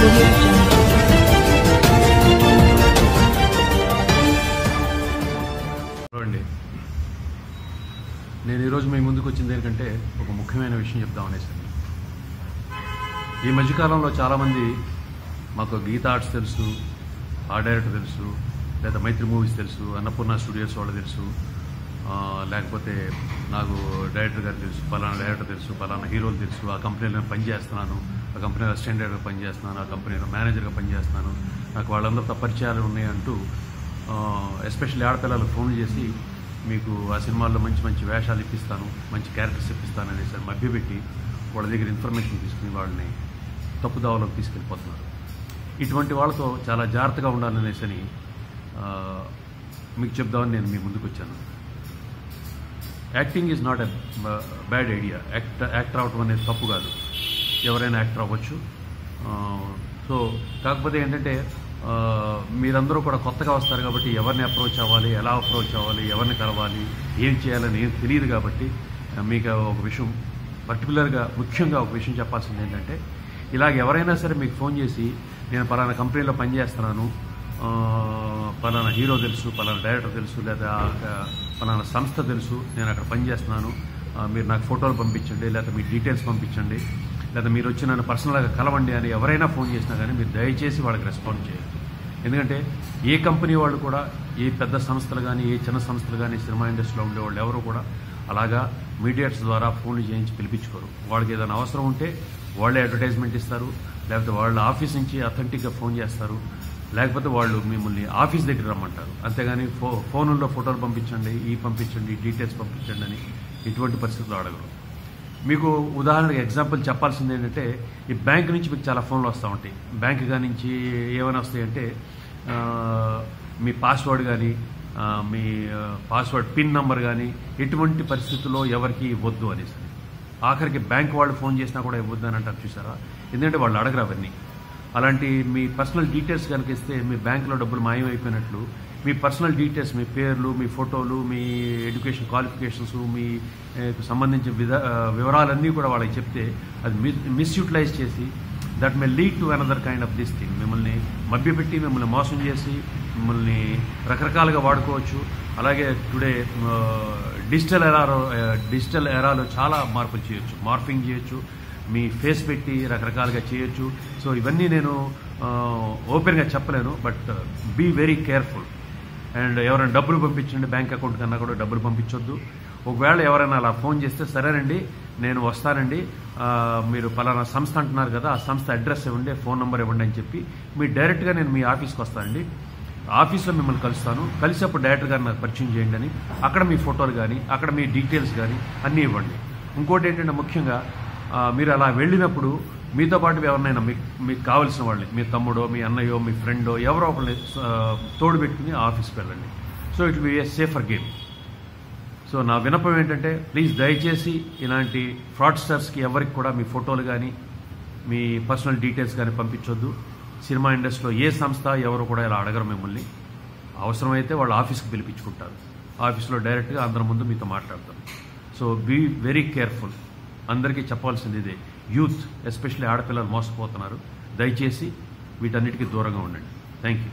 audio jungle. చూడండి నేను ఈరోజు మీ ముందుకు వచ్చింది ఏంటంటే ఒక ముఖ్యమైన విషయం చెప్దాం అనేసి ఈ మధ్యకాలంలో చాలామంది మాకు గీతా ఆర్ట్స్ తెలుసు ఆ డైరెక్టర్ తెలుసు లేదా మైత్రి మూవీస్ తెలుసు అన్నపూర్ణ స్టూడియోస్ వాళ్ళు తెలుసు ఆ, లేకపోతే నాకు డైరెక్టర్ గారు తెలుసు పలానా డైరెక్టర్ తెలుసు పలానా హీరోలు తెలుసు ఆ కంపెనీలో నేను పనిచేస్తున్నాను ఆ కంపెనీలో అసిస్టెంట్ డైరెక్టర్గా పనిచేస్తున్నాను ఆ కంపెనీలో మేనేజర్గా పనిచేస్తున్నాను నాకు వాళ్ళందరితో పరిచయాలు ఉన్నాయి అంటూ ఎస్పెషల్లీ ఆడపిల్లలకు ఫోన్ చేసి మీకు ఆ సినిమాల్లో మంచి మంచి వేషాలు ఇప్పిస్తాను మంచి క్యారెక్టర్స్ ఇప్పిస్తాను అనేసి మభ్యపెట్టి వాళ్ళ దగ్గర ఇన్ఫర్మేషన్ తీసుకుని వాళ్ళని తప్పుదావలోకి తీసుకెళ్ళిపోతున్నారు ఇటువంటి వాళ్ళతో చాలా జాగ్రత్తగా ఉండాలనేసి అని ఆ, మీకు చెప్దామని నేను మీ ముందుకు వచ్చాను acting is not a bad idea act actor అవటం అనేది తప్పు కాదు ఎవరైనా యాక్టర్ అవ్వచ్చు సో కాకపోతే ఏంటంటే ఆ, మీరందరూ కూడా కొత్తగా వస్తారు కాబట్టి ఎవరిని అప్రోచ్ అవ్వాలి ఎలా అప్రోచ్ అవ్వాలి ఎవరిని కలవాలి ఏం చేయాలని ఏం తెలియదు కాబట్టి ఆ, మీకు ఒక విషయం పర్టికులర్గా ముఖ్యంగా ఒక విషయం చెప్పాల్సింది ఏంటంటే ఇలాగ ఎవరైనా సరే మీకు ఫోన్ చేసి నేను పలానా కంపెనీలో పనిచేస్తున్నాను ఆ, పలానా హీరో తెలుసు పలానా డైరెక్టర్ తెలుసు లేదా ఆ, పలానా సంస్థ తెలుసు నేను అక్కడ పనిచేస్తున్నాను ఆ, మీరు నాకు ఫోటోలు పంపించండి లేదా మీ డీటెయిల్స్ పంపించండి లేదా మీరు వచ్చి నన్ను పర్సనల్గా కలవండి అని ఎవరైనా ఫోన్ చేసినా కానీ మీరు దయచేసి వాళ్ళకి రెస్పాండ్ చేయాలి ఎందుకంటే ఏ కంపెనీ వాళ్ళు కూడా ఏ పెద్ద సంస్థలు కానీ ఏ చిన్న సంస్థలు కానీ సినిమా ఇండస్ట్రీలో ఉండేవాళ్ళు ఎవరు కూడా అలాగా మీడియాస్ ద్వారా ఫోన్లు చేయించి పిలిపించుకోరు వాళ్ళకి ఏదైనా అవసరం ఉంటే వాళ్ళే అడ్వర్టైజ్మెంట్ ఇస్తారు లేకపోతే వాళ్ళ ఆఫీస్ నుంచి అథెంటిక్గా ఫోన్ చేస్తారు లేకపోతే వాళ్ళు మిమ్మల్ని ఆఫీస్ దగ్గర రమ్మంటారు అంతేగాని ఫో ఫోన్లో ఫోటోలు పంపించండి ఈ పంపించండి డీటెయిల్స్ పంపించండి అని ఇటువంటి పరిస్థితుల్లో అడగరు మీకు ఉదాహరణకి ఎగ్జాంపుల్ చెప్పాల్సింది ఏంటంటే ఈ బ్యాంక్ నుంచి మీకు చాలా ఫోన్లు వస్తూ ఉంటాయి బ్యాంక్ కాడి నుంచి ఏమైనా వస్తాయంటే ఆ, మీ పాస్వర్డ్ కానీ ఆ, మీ ఆ, పాస్వర్డ్ పిన్ నంబర్ కానీ ఎటువంటి పరిస్థితుల్లో ఎవరికి ఇవ్వద్దు అనేసి ఆఖరికి బ్యాంక్ వాళ్ళు ఫోన్ చేసినా కూడా ఇవ్వద్దు అని అంటారు చూసారా ఎందుకంటే వాళ్ళు అడగరు అవన్నీ అలాంటి మీ పర్సనల్ డీటెయిల్స్ కనుక ఇస్తే మీ బ్యాంకులో డబ్బులు మాయమైపోయినట్లు మీ పర్సనల్ డీటెయిల్స్ మీ పేర్లు మీ ఫోటోలు మీ ఎడ్యుకేషన్ క్వాలిఫికేషన్స్ మీ ఏ, కు సంబంధించిన విధ ఆ, వివరాలన్నీ కూడా వాళ్ళకి చెప్తే అది మిస్ మిస్యూటిలైజ్ చేసి that may lead to another kind of this thing మిమ్మల్ని మభ్యపెట్టి మిమ్మల్ని మోసం చేసి మిమ్మల్ని రకరకాలుగా వాడుకోవచ్చు అలాగే టుడే డిజిటల్ ఎరాలో డిజిటల్ ఎరాలో చాలా మార్పులు చేయొచ్చు మార్ఫింగ్ చేయొచ్చు మీ ఫేస్ పెట్టి రకరకాలుగా చేయొచ్చు సో ఇవన్నీ నేను ఓపెన్గా చెప్పలేను but be very careful and ఎవరైనా డబ్బులు పంపించండి బ్యాంక్ అకౌంట్ కన్నా కూడా డబ్బులు పంపించొద్దు ఒకవేళ ఎవరైనా అలా ఫోన్ చేస్తే సరేనండి నేను వస్తానండి ఆ, మీరు పలానా సంస్థ అంటున్నారు కదా ఆ సంస్థ అడ్రస్ ఇవ్వండి ఫోన్ నెంబర్ ఇవ్వండి అని చెప్పి మీ డైరెక్ట్గా నేను మీ ఆఫీస్కి వస్తానండి ఆఫీస్లో మిమ్మల్ని కలుస్తాను కలిసి అప్పుడు డైరెక్టర్ గారిని నాకు పరిచయం చేయండి అని అక్కడ మీ ఫోటోలు కానీ అక్కడ మీ డీటెయిల్స్ కానీ అన్నీ ఇవ్వండి ఇంకోటి ఏంటంటే ముఖ్యంగా ఆ, మీరు అలా వెళ్ళినప్పుడు మీతో పాటు ఎవరినైనా మీకు మీకు కావాల్సిన వాళ్ళని మీ తమ్ముడో మీ అన్నయ్యో మీ ఫ్రెండో ఎవరో ఒకరిని ఆ, తోడు పెట్టుకుని ఆఫీస్కి వెళ్ళండి so it be a safer game so నా వినపం ఏంటంటే ప్లీజ్ దయచేసి ఇలాంటి ఫ్రాడ్స్టర్స్కి ఎవరికి కూడా మీ ఫోటోలు కానీ మీ పర్సనల్ డీటెయిల్స్ కానీ పంపించొద్దు సినిమా ఇండస్ట్రీలో ఏ సంస్థ ఎవరు కూడా ఇలా అడగరు మిమ్మల్ని అవసరమైతే వాళ్ళు ఆఫీస్కి పిలిపించుకుంటారు ఆఫీస్లో డైరెక్ట్గా అందరి ముందు మీతో మాట్లాడతారు సో బీ వెరీ కేర్ఫుల్ అందరికీ చెప్పాల్సింది ఇదే యూత్ ఎస్పెషల్లీ ఆడపిల్లలు మోసపోతున్నారు దయచేసి వీటన్నిటికీ దూరంగా ఉండండి థ్యాంక్ యూ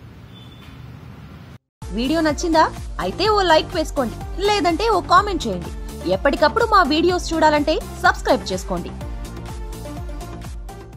వీడియో నచ్చిందా అయితే ఓ లైక్ వేసుకోండి లేదంటే ఓ కామెంట్ చేయండి ఎప్పటికప్పుడు మా వీడియోస్ చూడాలంటే సబ్స్క్రైబ్ చేసుకోండి